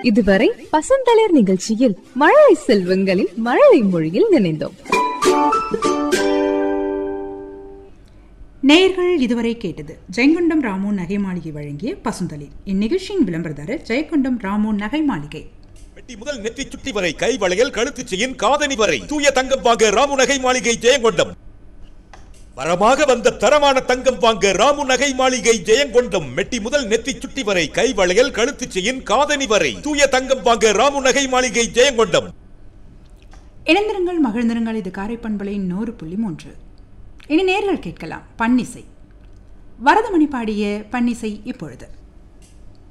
இதுவரை பசந்தளிர் நிகழ்ச்சியில் மழலை செல்வங்களின் மழலை மொழியில் நினைந்தோம் நேயர்கள் இதுவரை கேட்டது ஜெயங்கொண்டம் ராமு நகை மாளிகை வழங்கிய பசுந்தளிர் இந்நிகழ்ச்சியின் விளம்பரதாரர் ஜெயங்கொண்டம் ராமு நகை மாளிகை வெட்டி முதல் நெற்றி சுட்டி வரை கை வளையல் கழுத்து செயின் காதணி வரை தூய தங்கம் வாங்க ராமு நகை மாளிகை ஜெயங்கொண்டம் வரமாக வந்த தரமான தங்கம் வாங்க ராமு நகை மாளிகை ஜெயங்கொண்டம் மெட்டி முதல் நெத்தி சுட்டி வரை கை வளையல் கழுத்து செயின் காதணி வரை தூய தங்கம் வாங்க ராமு நகை மாளிகை ஜெயங்கொண்டம் இணைந்திருங்கள் மகிழ்ந்திருங்கள் இது காரைப்பண்பலை நூறு புள்ளி மூன்று இனி நேர்கள் கேட்கலாம் பன்னிசை வரதமணி பாடிய பன்னிசை இப்பொழுது